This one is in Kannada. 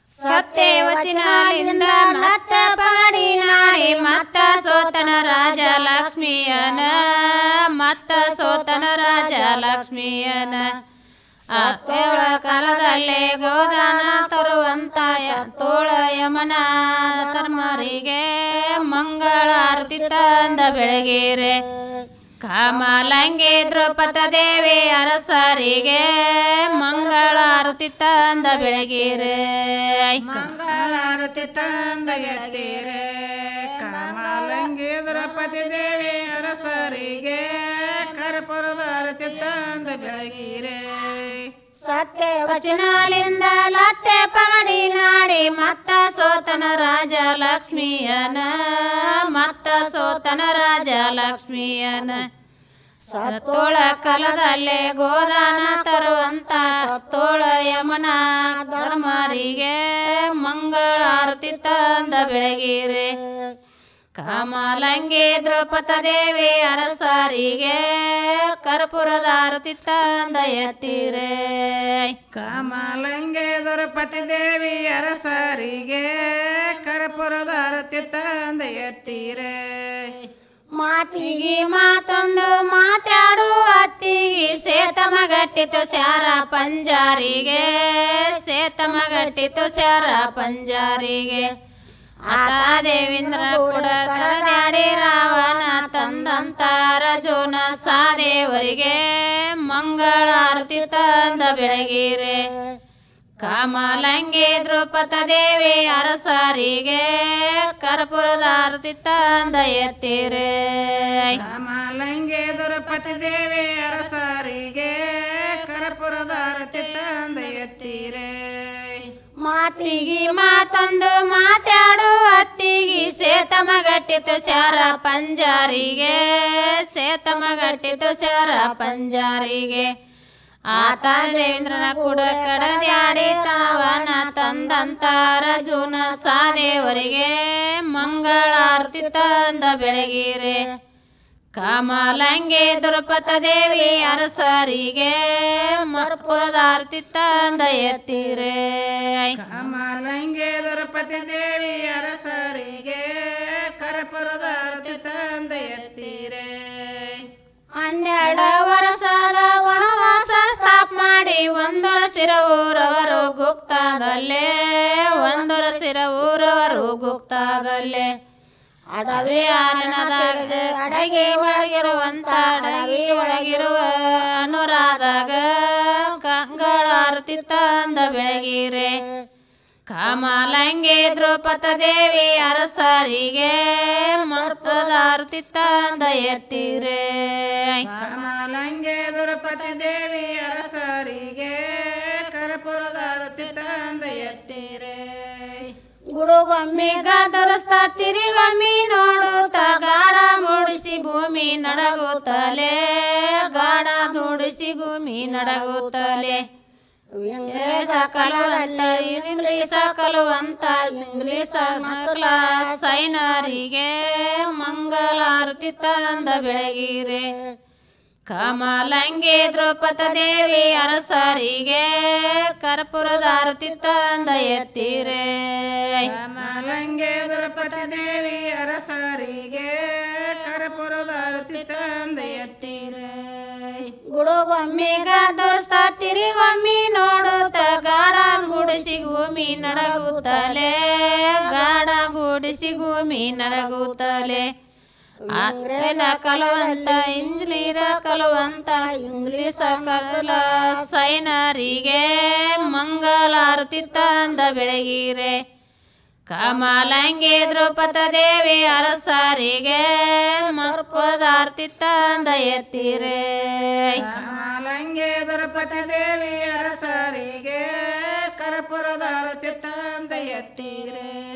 ಸತ್ಯ ವಚನಲಿಂದ ಮತ್ತ ಪಗಡಿ ನಾಡಿ ಮತ್ತ ಸೋತನ ರಾಜ ಲಕ್ಷ್ಮಿಯನ ಮತ್ತ ಸೋತನ ರಾಜ ಲಕ್ಷ್ಮಿಯನ ಅತ್ತೇಳ ಕಾಲದಲ್ಲೇ ಗೋದಾನ ತರುವಂತ ತೋಳ ಯಮನ ತರ್ಮರಿಗೆ ಮಂಗಳಾರತಿ ತಂದ ಬೆಳಗಿರೆ ಕಾಮಲಂಗೆ ದ್ರೌಪದ ದೇವಿ ಅರಸರಿಗೆ ಮಂಗಳಾರತಿ ತಂದ ಬೆಳಗಿರೆ ಮಂಗಳಾರತಿ ತಂದ ಎತ್ತೀರೆ ಕಮಲಂಗಿ ದ್ರೌಪದಿ ದೇವಿ ಅರಸರಿಗೆ ಕರ್ಪೂರದ ಆರತಿ ತಂದ ಬೆಳಗಿರೆ ಸತ್ಯ ವಚನಲಿಂದ ಲತ್ತೆ ಪಗಡಿ ನಾಡಿ ಮತ್ತ ಸೋತನ ರಾಜ ಲಕ್ಷ್ಮಿಯನ ಮತ್ತ ಸೋತನ ರಾಜ ಲಕ್ಷ್ಮಿಯನ ಸತ್ತೋಳ ಕಲದಲ್ಲೇ ಗೋದಾನ ತರುವಂತ ಸತ್ತೋಳ ಯಮನ ಧರ್ಮರಿಗೆ ಮಂಗಳಾರತಿ ತಂದ ಬೆಳಗಿರೆ ಕಾಮಲಂಗಿ ದ್ರೌಪದ ದೇವಿ ಅರಸರಿಗೆ ಕರ್ಪೂರದ ಆರತಿ ತಂದ ಎತ್ತಿರೆ ಕಮಲಂಗೆ ದ್ರೌಪದಿ ದೇವಿ ಅರಸರಿಗೆ ಕರ್ಪೂರದ ಆರತಿ ತಂದ ಎತ್ತೀರೆ ಮಾತಿಗೆ ಮಾತೊಂದು ಮಾತಾಡು ಅತ್ತಿಗೆ ಸೇತಮಗಟ್ಟಿತು ಸ್ಯಾರ ಪಂಜಾರಿಗೆ ಸೇತಮಗಟ್ಟಿತು ಸ್ಯಾರ ಪಂಜಾರಿಗೆ ಆತ ದೇವೇಂದ್ರ ಕೂಡ ತರದ್ಯಾಡಿ ರಾವಣ ತಂದಂತ ರಜೋನ ಸಾದೇವರಿಗೆ ಮಂಗಳಾರತಿ ತಂದ ಬೆಳಗಿರೆ ಕಾಮಲಂಗೆ ದ್ರೌಪದ ದೇವಿ ಅರಸರಿಗೆ ಕರ್ಪೂರದ ಆರತಿ ತಂದ ಎತ್ತಿರೆ ಕಮಲಂಗೆ ದ್ರೌಪದಿ ದೇವಿ ಅರಸರಿಗೆ ಕರ್ಪೂರದ ಆರತಿ ತಂದ ಎತ್ತೀರೆ ಮಾತಿಗೆ ಮಾತೊಂದು ಮಾತಾಡು ಅತ್ತಿಗೆ ಸೇತಮಗಟ್ಟಿತು ಸ್ಯಾರ ಪಂಜಾರಿಗೆ ಸೇತಮಗಟ್ಟಿತು ಸ್ಯಾರ ಪಂಜಾರಿಗೆ ಆತ ದೇವೇಂದ್ರನ ಕೂಡ ಕಡದ್ಯಾಡಿ ತಾವನ ತಂದಂತ ರಜುನ ಸಾದೇವರಿಗೆ ಮಂಗಳಾರತಿ ತಂದ ಬೆಳಗಿರೆ ಕಾಮಲಂಗೆ ದ್ರೌಪದ ದೇವಿ ಅರಸರಿಗೆ ಮರ್ಪುರದ ಆರತಿ ತಂದ ಎತ್ತಿರೆ ಕಮಲಂಗೆ ದ್ರೌಪದಿ ದೇವಿ ಅರಸರಿಗೆ ಕರ್ಪೂರದ ಆರತಿ ತಂದ ಎತ್ತೀರೆ ಹನ್ನೆರಡು ವರ್ಷದ ವನವಾಸ ಸ್ಟಾಪ್ ಮಾಡಿ ಒಂದರ ಸಿರ ಊರವರು ಗುಪ್ತಾಗಲ್ಲೇ ಒಂದರ ಸಿರ ಊರವರು ಗುಪ್ತಾಗಲ್ಲೇ ಅಡವಿ ಆರಣದಾಗ ಅಡಗಿ ಒಳಗಿರುವಂತ ಅಡಗಿ ಒಳಗಿರುವ ಅನುರಾದಾಗ ಕಂಗಳಾರತಿ ತಂದ ಬೆಳಗಿರೆ ಕಾಮಲಂಗೆ ದ್ರೌಪದ ದೇವಿ ಅರಸರಿಗೆ ಮರ್ಪದ ಆರತಿ ತಂದ ಎತ್ತಿರೆ ಕಮಲಂಗೆ ದ್ರೌಪದಿ ದೇವಿ ಅರಸರಿಗೆ ಕರ್ಪೂರದ ಆರತಿ ತಂದ ಎತ್ತೀರೆ ಗುಡುಗೊಮ್ಮಿ ಗದರಸ್ತ ತಿರಿಗೊಮ್ಮಿ ನೋಡುತ್ತ ಗಾಢ ಮೂಡಿಸಿ ಭೂಮಿ ನಡಗುತ್ತಲೇ ಗಾಢ ದುಡಿಸಿ ಭೂಮಿ ನಡಗುತ್ತಲೇ ಇಂಗ್ಲೀಷ ಕಲುವಂತ ಇಂಗ್ಲೀಷ ಕಲುವಂತ ಇಂಗ್ಲೀಷ ಮಕ್ಕಳ ಸೈನರಿಗೆ ಮಂಗಳಾರತಿ ತಂದ ಬೆಳಗಿರೆ ಕಮಲಂಗೆ ದ್ರೌಪದ ದೇವಿ ಅರಸರಿಗೆ ಕರ್ಪೂರದ ಆರತಿ ತಂದ ಎತ್ತಿರೆ ಕಮಲಂಗೆ ದ್ರೌಪದಿ ದೇವಿ ಅರಸರಿಗೆ ಕರ್ಪೂರದ ಆರತಿ ತಂದ ಎತ್ತೀರೆ ಗುಡುಗೊಮ್ಮಿ ಗದರ್ಸ್ತ ತಿರಿಗೊಮ್ಮಿ ನೋಡುತ್ತ ಗಾಢ ಗುಡಿಸಿ ಭೂಮಿ ನಡಗುತ್ತಲೇ ಗಾಢ ಗುಡಿಸಿ ಭೂಮಿ ನಡಗುತ್ತಲೇ ಅಂಗ್ರೇನ ಕಲುವಂತ ಇಂಗ್ಲೀರ ಕಲುವಂತ ಇಂಗ್ಲೀಷ ಕಲ ಸೈನರಿಗೆ ಮಂಗಳಾರತಿ ತಂದ ಬೆಳಗಿರೆ ಕಮಲಂಗೆ ದ್ರೌಪದ ದೇವಿ ಅರಸರಿಗೆ ಮರ್ಪದಾರ್ತಿ ತಂದ ಎತ್ತಿರೆ ಕಮಲಂಗೆ ದ್ರೌಪದಿ ದೇವಿ ಅರಸರಿಗೆ ಕರ್ಪೂರದ ಆರತಿ ತಂದ ಎತ್ತೀರೆ